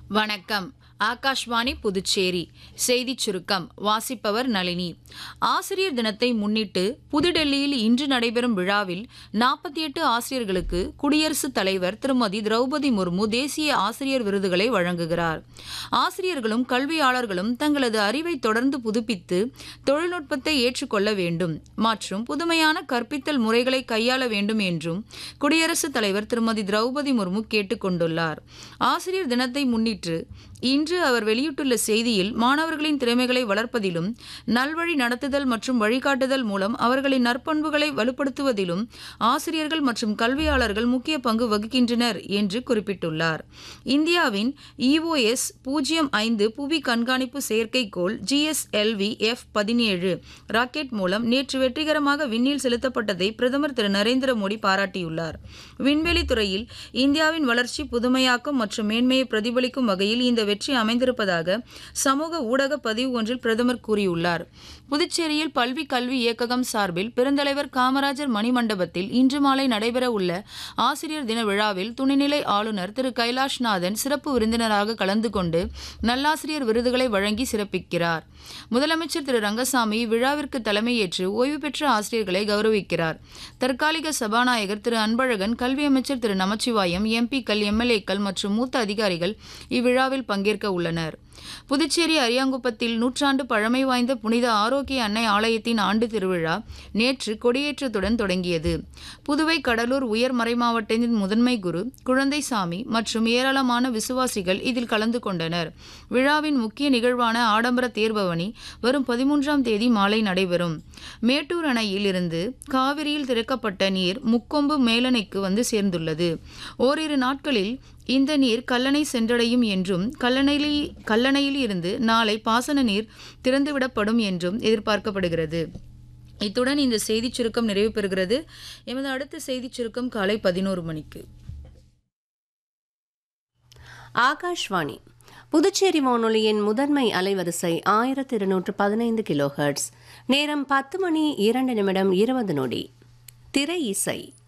வணக்கம் ஆகாஷ்வாணி புதுச்சேரி செய்திச் சுருக்கம் வாசிப்பவர் நளினி ஆசிரியர் தினத்தை முன்னிட்டு புதுடெல்லியில் இன்று நடைபெறும் விழாவில் நாற்பத்தி எட்டு ஆசிரியர்களுக்கு குடியரசுத் தலைவர் திருமதி திரௌபதி முர்மு தேசிய ஆசிரியர் விருதுகளை வழங்குகிறார் ஆசிரியர்களும் கல்வியாளர்களும் தங்களது அறிவை தொடர்ந்து புதுப்பித்து தொழில்நுட்பத்தை ஏற்றுக்கொள்ள வேண்டும் மற்றும் புதுமையான கற்பித்தல் முறைகளை கையாள வேண்டும் என்றும் குடியரசுத் தலைவர் திருமதி திரௌபதி முர்மு கேட்டுக் கொண்டுள்ளார் ஆசிரியர் தினத்தை முன்னிட்டு இன்று அவர் வெளியிட்டுள்ள செய்தியில் மாணவர்களின் திறமைகளை வளர்ப்பதிலும் நல்வழி நடத்துதல் மற்றும் வழிகாட்டுதல் மூலம் அவர்களின் நற்பண்புகளை வலுப்படுத்துவதிலும் ஆசிரியர்கள் மற்றும் கல்வியாளர்கள் முக்கிய பங்கு வகிக்கின்றனர் என்று குறிப்பிட்டுள்ளார் இந்தியாவின் இஓஎஸ் பூஜ்ஜியம் ஐந்து புவி கண்காணிப்பு செயற்கைக்கோள் ஜிஎஸ்எல்வி எஃப் பதினேழு ராக்கெட் மூலம் நேற்று வெற்றிகரமாக விண்ணில் செலுத்தப்பட்டதை பிரதமர் திரு நரேந்திர மோடி பாராட்டியுள்ளார் விண்வெளி துறையில் இந்தியாவின் வளர்ச்சி புதுமையாக்கம் மற்றும் மேன்மையை பிரதிபலிக்கும் வகையில் இந்த வெற்றி அமைந்திருப்பதாக சமூக ஊடக பதிவு ஒன்றில் பிரதமர் கூறியுள்ளார் புதுச்சேரியில் பல்வி கல்வி இயக்ககம் சார்பில் பெருந்தலைவர் காமராஜர் மணிமண்டபத்தில் இன்று மாலை நடைபெற உள்ள ஆசிரியர் தின விழாவில் துணைநிலை ஆளுநர் திரு கைலாஷ்நாதன் சிறப்பு விருந்தினராக கலந்து கொண்டு நல்லாசிரியர் விருதுகளை வழங்கி சிறப்பிக்கிறார் முதலமைச்சர் திரு ரங்கசாமி விழாவிற்கு தலைமையேற்று ஓய்வு பெற்ற ஆசிரியர்களை கௌரவிக்கிறார் தற்காலிக சபாநாயகர் திரு அன்பழகன் கல்வி அமைச்சர் திரு நமச்சிவாயம் எம்பிக்கள் எம்எல்ஏக்கள் மற்றும் மூத்த அதிகாரிகள் இவ்விழாவில் பங்கேற்க உள்ளனர் புதுச்சேரி அரியாங்குப்பத்தில் நூற்றாண்டு பழமை வாய்ந்த புனித ஆரோக்கிய அன்னை ஆலயத்தின் ஆண்டு திருவிழா நேற்று கொடியேற்றத்துடன் தொடங்கியது புதுவை கடலூர் உயர் மறைமாவட்டத்தின் முதன்மை குரு குழந்தைசாமி மற்றும் ஏராளமான விசுவாசிகள் இதில் கலந்து கொண்டனர் விழாவின் முக்கிய நிகழ்வான ஆடம்பர தேர்பவனி வரும் பதிமூன்றாம் தேதி மாலை நடைபெறும் மேட்டூர் அணையில் இருந்து காவிரியில் திறக்கப்பட்ட நீர் முக்கொம்பு மேலணைக்கு வந்து சேர்ந்துள்ளது ஓரிரு நாட்களில் இந்த நீர் கல்லணை சென்றடையும் என்றும் கல்லணையில் கல்லணையில் இருந்து நாளை பாசன நீர் திறந்துவிடப்படும் என்றும் எதிர்பார்க்கப்படுகிறது இத்துடன் இந்த செய்திச் சுருக்கம் நிறைவு பெறுகிறது எமது அடுத்த செய்திச் சுருக்கம் காலை பதினோரு மணிக்கு ஆகாஷ்வாணி புதுச்சேரி வானொலியின் முதன்மை அலைவரிசை ஆயிரத்தி இருநூற்று பதினைந்து கிலோ ஹெர்ட்ஸ் நேரம் பத்து மணி இரண்டு நிமிடம் இருபது நொடி திரை இசை